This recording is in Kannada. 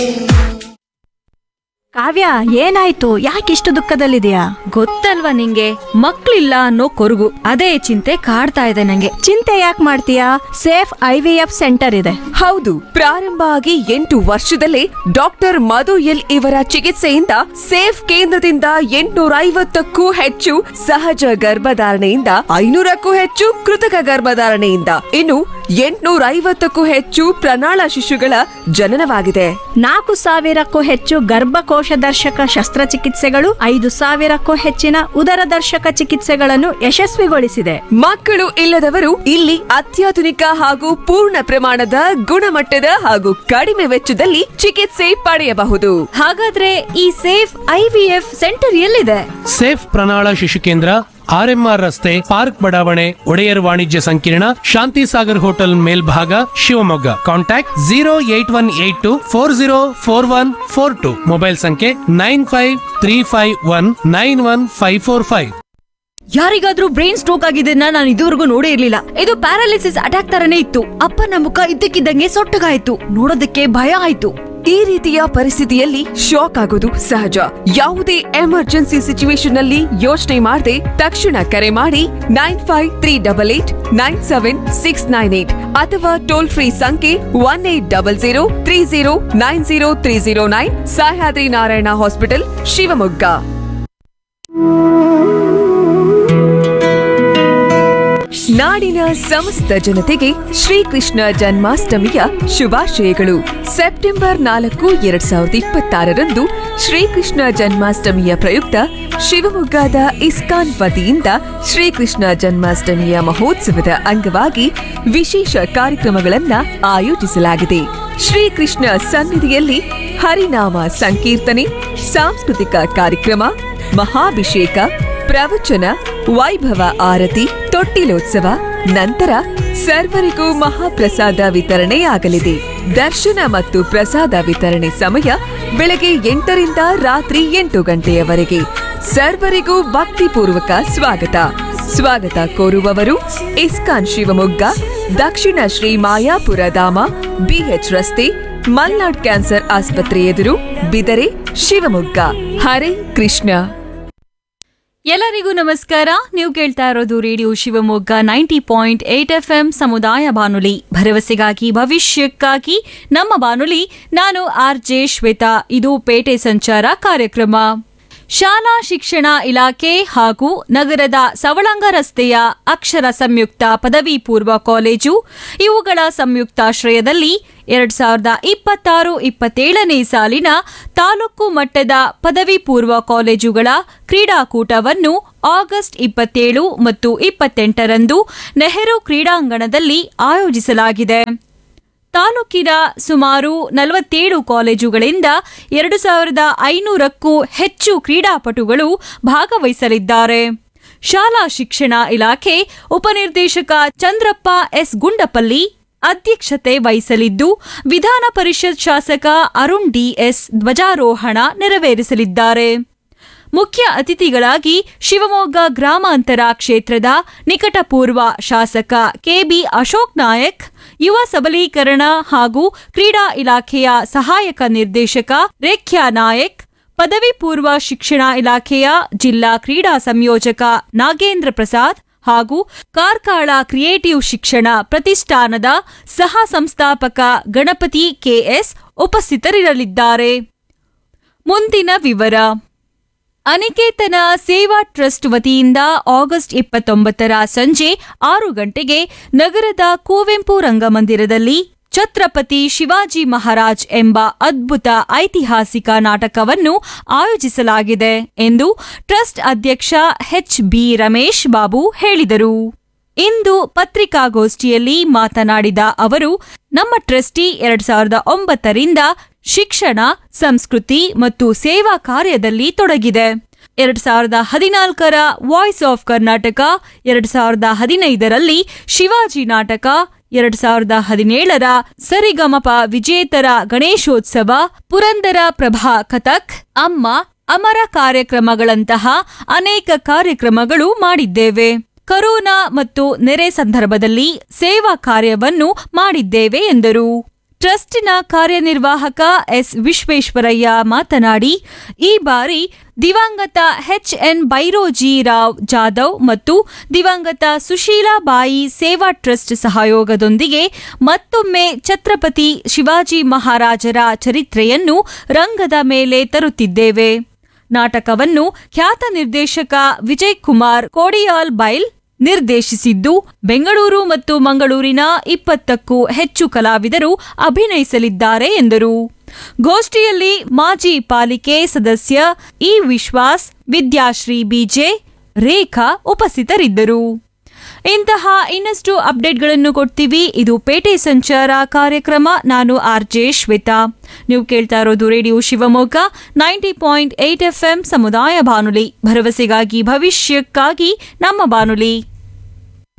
ಕಾವ್ಯ ಏನಾಯ್ತು ಯಾಕಿಷ್ಟು ದುಃಖದಲ್ಲಿದೆಯಾ ಗೊತ್ತಲ್ವಾ ನಿಂಗೆ ಮಕ್ಳಿಲ್ಲ ಅನ್ನೋ ಕೊರಗು ಅದೇ ಚಿಂತೆ ಕಾಡ್ತಾ ಇದೆ ನಂಗೆ ಚಿಂತೆ ಯಾಕೆ ಮಾಡ್ತೀಯಾ Safe I V F centre ಇದೆ ಹೌದು ಪ್ರಾರಂಭ ಆಗಿ ಎಂಟು ವರ್ಷದಲ್ಲೇ ಡಾಕ್ಟರ್ ಮಧು ಎಲ್ ಇವರ ಚಿಕಿತ್ಸೆಯಿಂದ ಸೇಫ್ ಕೇಂದ್ರದಿಂದ ಎಂಟುನೂರ ಐವತ್ತಕ್ಕೂ ಹೆಚ್ಚು ಸಹಜ ಗರ್ಭಧಾರಣೆಯಿಂದ ಐನೂರಕ್ಕೂ ಹೆಚ್ಚು ಕೃತಕ ಗರ್ಭಧಾರಣೆಯಿಂದ ಇನ್ನು ಎಂಟುನೂರ ಐವತ್ತಕ್ಕೂ ಹೆಚ್ಚು ಪ್ರಣಾಳ ಶಿಶುಗಳ ಜನನವಾಗಿದೆ ನಾಲ್ಕು ಸಾವಿರಕ್ಕೂ ಹೆಚ್ಚು ಗರ್ಭಕೋಶ ದರ್ಶಕ ಶಸ್ತ್ರಚಿಕಿತ್ಸೆಗಳು ಐದು ಸಾವಿರಕ್ಕೂ ಹೆಚ್ಚಿನ ಉದರ ದರ್ಶಕ ಚಿಕಿತ್ಸೆಗಳನ್ನು ಯಶಸ್ವಿಗೊಳಿಸಿದೆ ಮಕ್ಕಳು ಇಲ್ಲದವರು ಇಲ್ಲಿ ಅತ್ಯಾಧುನಿಕ ಹಾಗೂ ಪೂರ್ಣ ಪ್ರಮಾಣದ ಗುಣಮಟ್ಟದ ಹಾಗೂ ಕಡಿಮೆ ವೆಚ್ಚದಲ್ಲಿ ಚಿಕಿತ್ಸೆ ಪಡೆಯಬಹುದು ಹಾಗಾದ್ರೆ ಈ Safe I V F centre ಎಲ್ಲಿದೆ ಸೇಫ್ ಪ್ರಣಾಳ ಶಿಶು ಕೇಂದ್ರ ಆರ್ಎಂಆರ್ ರಸ್ತೆ ಪಾರ್ಕ್ ಬಡಾವಣೆ ಒಡೆಯರ್ ವಾಣಿಜ್ಯ ಸಂಕೀರ್ಣ ಶಾಂತಿ ಸಾಗರ್ ಹೋಟೆಲ್ ಮೇಲ್ಭಾಗ Shivamogga contact zero eight one eight two four zero four one four two mobile ಸಂಖ್ಯೆ nine five three five one nine one five four five ಯಾರಿಗಾದ್ರೂ ಬ್ರೈನ್ ಸ್ಟ್ರೋಕ್ ಆಗಿದ್ದನ್ನ ನಾನು ಇದುವರೆಗೂ ನೋಡೇ ಇರ್ಲಿಲ್ಲ ಇದು ಪ್ಯಾರಾಲಿಸಿಸ್ ಅಟ್ಯಾಕ್ ತರನೇ ಇತ್ತು ಅಪ್ಪನ ಮುಖ ಇದ್ದಕ್ಕಿದ್ದಂಗೆ ಸೊಟ್ಟಗಾಯ್ತು ನೋಡೋದಕ್ಕೆ ಭಯ ಆಯ್ತು ಈ ರೀತಿಯ ಪರಿಸ್ಥಿತಿಯಲ್ಲಿ ಶಾಕ್ ಆಗೋದು ಸಹಜ ಯಾವುದೇ ಎಮರ್ಜೆನ್ಸಿ ಸಿಚುವೇಶನ್ ನಲ್ಲಿ ಯೋಚನೆ ಮಾಡದೆ ತಕ್ಷಣ ಕರೆ ಮಾಡಿ nine five three double eight nine seven six nine eight ಅಥವಾ ಟೋಲ್ ಫ್ರೀ ಸಂಖ್ಯೆ one eight double zero three zero nine zero three zero nine Sahyadri Narayana hospital Shivamogga ನಾಡಿನ ಸಮಸ್ತ ಜನತೆಗೆ ಶ್ರೀಕೃಷ್ಣ ಜನ್ಮಾಷ್ಟಮಿಯ ಶುಭಾಶಯಗಳು ಸೆಪ್ಟೆಂಬರ್ ನಾಲ್ಕು ಎರಡ್ ಸಾವಿರದ ಇಪ್ಪತ್ತಾರರಂದು ಶ್ರೀಕೃಷ್ಣ ಜನ್ಮಾಷ್ಟಮಿಯ ಪ್ರಯುಕ್ತ ಶಿವಮೊಗ್ಗದ ಇಸ್ಕಾನ್ ವತಿಯಿಂದ ಶ್ರೀಕೃಷ್ಣ ಜನ್ಮಾಷ್ಟಮಿಯ ಮಹೋತ್ಸವದ ಅಂಗವಾಗಿ ವಿಶೇಷ ಕಾರ್ಯಕ್ರಮಗಳನ್ನ ಆಯೋಜಿಸಲಾಗಿದೆ ಶ್ರೀಕೃಷ್ಣ ಸನ್ನಿಧಿಯಲ್ಲಿ ಹರಿನಾಮ ಸಂಕೀರ್ತನೆ ಸಾಂಸ್ಕೃತಿಕ ಕಾರ್ಯಕ್ರಮ ಮಹಾಭಿಷೇಕ ಪ್ರವಚನ ವೈಭವ ಆರತಿ ತೊಟ್ಟಿಲೋತ್ಸವ ನಂತರ ಸರ್ವರಿಗೂ ಮಹಾಪ್ರಸಾದ ವಿತರಣೆಯಾಗಲಿದೆ ದರ್ಶನ ಮತ್ತು ಪ್ರಸಾದ ವಿತರಣೆ ಸಮಯ ಬೆಳಗ್ಗೆ ಎಂಟರಿಂದ ರಾತ್ರಿ ಎಂಟು ಗಂಟೆಯವರೆಗೆ ಸರ್ವರಿಗೂ ಭಕ್ತಿಪೂರ್ವಕ ಸ್ವಾಗತ ಸ್ವಾಗತ ಕೋರುವವರು ಇಸ್ಕಾನ್ ಶಿವಮೊಗ್ಗ ದಕ್ಷಿಣ ಶ್ರೀ ಮಾಯಾಪುರ ಧಾಮ ಬಿಎಚ್ ರಸ್ತೆ ಮಲ್ನಾಡ್ ಕ್ಯಾನ್ಸರ್ ಆಸ್ಪತ್ರೆ ಎದುರು ಬಿದರೆ ಶಿವಮೊಗ್ಗ ಹರೇ ಕೃಷ್ಣ ಎಲ್ಲರಿಗೂ ನಮಸ್ಕಾರ ನೀವು ಕೇಳ್ತಾ ಇರೋದು radio Shivamogga ninety point eight F M ಸಮುದಾಯ ಬಾನುಲಿ ಭರವಸೆಗಾಗಿ ಭವಿಷ್ಯಕ್ಕಾಗಿ ನಮ್ಮ ಬಾನುಲಿ ನಾನು ಆರ್ ಜೆ ಶ್ವೇತಾ ಇದು ಪೇಟೆ ಸಂಚಾರ ಕಾರ್ಯಕ್ರಮ ಶಾಲಾ ಶಿಕ್ಷಣ ಇಲಾಖೆ ಹಾಗೂ ನಗರದ ಸವಳಂಗ ರಸ್ತೆಯ ಅಕ್ಷರ ಸಂಯುಕ್ತ ಪದವಿ ಪೂರ್ವ ಕಾಲೇಜು ಇವುಗಳ ಸಂಯುಕ್ತಾಶ್ರಯದಲ್ಲಿ ಎರಡ್ ಸಾವಿರದ ಇಪ್ಪತ್ತಾರು ಇಪ್ಪತ್ತೇಳನೇ ಸಾಲಿನ ತಾಲೂಕು ಮಟ್ಟದ ಪದವಿ ಪೂರ್ವ ಕಾಲೇಜುಗಳ ಕ್ರೀಡಾಕೂಟವನ್ನು ಆಗಸ್ಟ್ ಇಪ್ಪತ್ತೇಳು ಮತ್ತು ಇಪ್ಪತ್ತೆಂಟರಂದು ನೆಹರು ಕ್ರೀಡಾಂಗಣದಲ್ಲಿ ಆಯೋಜಿಸಲಾಗಿದೆ ತಾಲೂಕಿನ ಸುಮಾರು ನಲವತ್ತೇಳು ಕಾಲೇಜುಗಳಿಂದ ಎರಡು ಸಾವಿರದ ಐನೂರಕ್ಕೂ ಹೆಚ್ಚು ಕ್ರೀಡಾಪಟುಗಳು ಭಾಗವಹಿಸಲಿದ್ದಾರೆ ಶಾಲಾ ಶಿಕ್ಷಣ ಇಲಾಖೆ ಉಪನಿರ್ದೇಶಕ ಚಂದ್ರಪ್ಪ ಎಸ್ ಗುಂಡಪಲ್ಲಿ ಅಧ್ಯಕ್ಷತೆ ವಹಿಸಲಿದ್ದು ವಿಧಾನ ಪರಿಷತ್ ಶಾಸಕ ಅರುಣ್ ಡಿಎಸ್ ಧ್ವಜಾರೋಹಣ ನೆರವೇರಿಸಲಿದ್ದಾರೆ ಮುಖ್ಯ ಅತಿಥಿಗಳಾಗಿ ಶಿವಮೊಗ್ಗ ಗ್ರಾಮಾಂತರ ಕ್ಷೇತ್ರದ ನಿಕಟಪೂರ್ವ ಶಾಸಕ ಕೆಬಿ ಅಶೋಕ್ ನಾಯಕ್ ಯುವ ಸಬಲೀಕರಣ ಹಾಗೂ ಕ್ರೀಡಾ ಇಲಾಖೆಯ ಸಹಾಯಕ ನಿರ್ದೇಶಕ ರೇಖ್ಯಾ ನಾಯಕ್ ಪದವಿ ಪೂರ್ವ ಶಿಕ್ಷಣ ಇಲಾಖೆಯ ಜಿಲ್ಲಾ ಕ್ರೀಡಾ ಸಂಯೋಜಕ ನಾಗೇಂದ್ರ ಪ್ರಸಾದ್ ಹಾಗೂ ಕಾರ್ಕಳ ಕ್ರಿಯೇಟಿವ್ ಶಿಕ್ಷಣ ಪ್ರತಿಷ್ಠಾನದ ಸಹ ಸಂಸ್ಥಾಪಕ ಗಣಪತಿ ಕೆಎಸ್ ಉಪಸ್ಥಿತರಿರಲಿದ್ದಾರೆ ಮುಂದಿನ ವಿವರ ಅನಿಕೇತನ ಸೇವಾ ಟ್ರಸ್ಟ್ ವತಿಯಿಂದ ಆಗಸ್ಟ್ ಇಪ್ಪತ್ತೊಂಬತ್ತರ ಸಂಜೆ ಆರು ಗಂಟೆಗೆ ನಗರದ ಕುವೆಂಪು ರಂಗಮಂದಿರದಲ್ಲಿ ಛತ್ರಪತಿ ಶಿವಾಜಿ ಮಹಾರಾಜ್ ಎಂಬ ಅದ್ಭುತ ಐತಿಹಾಸಿಕ ನಾಟಕವನ್ನು ಆಯೋಜಿಸಲಾಗಿದೆ ಎಂದು ಟ್ರಸ್ಟ್ ಅಧ್ಯಕ್ಷ ಎಚ್ ಬಿ ರಮೇಶ್ ಬಾಬು ಹೇಳಿದರು ಇಂದು ಪತ್ರಿಕಾಗೋಷ್ಠಿಯಲ್ಲಿ ಮಾತನಾಡಿದ ಅವರು ನಮ್ಮ ಟ್ರಸ್ಟಿ ಎರಡ್ ಸಾವಿರದ ಒಂಬತ್ತರಿಂದ ಶಿಕ್ಷಣ ಸಂಸ್ಕೃತಿ ಮತ್ತು ಸೇವಾ ಕಾರ್ಯದಲ್ಲಿ ತೊಡಗಿದೆ ಎರಡ್ ಸಾವಿರದ ಹದಿನಾಲ್ಕರ ವಾಯ್ಸ್ ಆಫ್ ಕರ್ನಾಟಕ ಎರಡ್ ಸಾವಿರದ ಹದಿನೈದರಲ್ಲಿ ಶಿವಾಜಿ ನಾಟಕ ಎರಡ್ ಸಾವಿರದ ಹದಿನೇಳರ ಸರಿಗಮಪ ವಿಜೇತರ ಗಣೇಶೋತ್ಸವ ಪುರಂದರ ಪ್ರಭಾ ಕಥಕ್ ಅಮ್ಮ ಅಮರ ಕಾರ್ಯಕ್ರಮಗಳಂತಹ ಅನೇಕ ಕಾರ್ಯಕ್ರಮಗಳು ಮಾಡಿದ್ದೇವೆ ಕರೋನಾ ಮತ್ತು ನೆರೆ ಸಂದರ್ಭದಲ್ಲಿ ಸೇವಾ ಕಾರ್ಯವನ್ನು ಮಾಡಿದ್ದೇವೆ ಎಂದರು ಟ್ರಸ್ಟಿನ ಕಾರ್ಯನಿರ್ವಾಹಕ ಎಸ್ ವಿಶ್ವೇಶ್ವರಯ್ಯ ಮಾತನಾಡಿ ಈ ಬಾರಿ ದಿವಂಗತ ಎಚ್ ಎನ್ ಬೈರೋಜಿ ರಾವ್ ಜಾಧವ್ ಮತ್ತು ದಿವಂಗತ ಸುಶೀಲಾಬಾಯಿ ಸೇವಾ ಟ್ರಸ್ಟ್ ಸಹಯೋಗದೊಂದಿಗೆ ಮತ್ತೊಮ್ಮೆ ಛತ್ರಪತಿ ಶಿವಾಜಿ ಮಹಾರಾಜರ ಚರಿತ್ರೆಯನ್ನು ರಂಗದ ಮೇಲೆ ತರುತ್ತಿದ್ದೇವೆ ನಾಟಕವನ್ನು ಖ್ಯಾತ ನಿರ್ದೇಶಕ ವಿಜಯ್ ಕುಮಾರ್ ಕೋಡಿಯಾಲ್ ಬೈಲ್ ನಿರ್ದೇಶಿಸಿದ್ದು ಬೆಂಗಳೂರು ಮತ್ತು ಮಂಗಳೂರಿನ ಇಪ್ಪತ್ತಕ್ಕೂ ಹೆಚ್ಚು ಕಲಾವಿದರು ಅಭಿನಯಿಸಲಿದ್ದಾರೆ ಎಂದರು ಗೋಷ್ಠಿಯಲ್ಲಿ ಮಾಜಿ ಪಾಲಿಕೆ ಸದಸ್ಯ ಇ ವಿಶ್ವಾಸ್ ವಿದ್ಯಾಶ್ರೀ ಬಿಜೆ ರೇಖಾ ಉಪಸ್ಥಿತರಿದ್ದರು ಇಂತಹ ಇನ್ನಷ್ಟು ಅಪ್ಡೇಟ್ಗಳನ್ನು ಕೊಡ್ತೀವಿ ಇದು ಪೇಟೆ ಸಂಚಾರ ಕಾರ್ಯಕ್ರಮ ನಾನು ಆರ್ ಜೆ ಶ್ವೇತಾ ನೀವು ಕೇಳ್ತಾ ಇರೋದು radio Shivamogga ninety point eight F ಸಮುದಾಯ ಬಾನುಲಿ ಭರವಸೆಗಾಗಿ ಭವಿಷ್ಯಕ್ಕಾಗಿ ನಮ್ಮ ಬಾನುಲಿ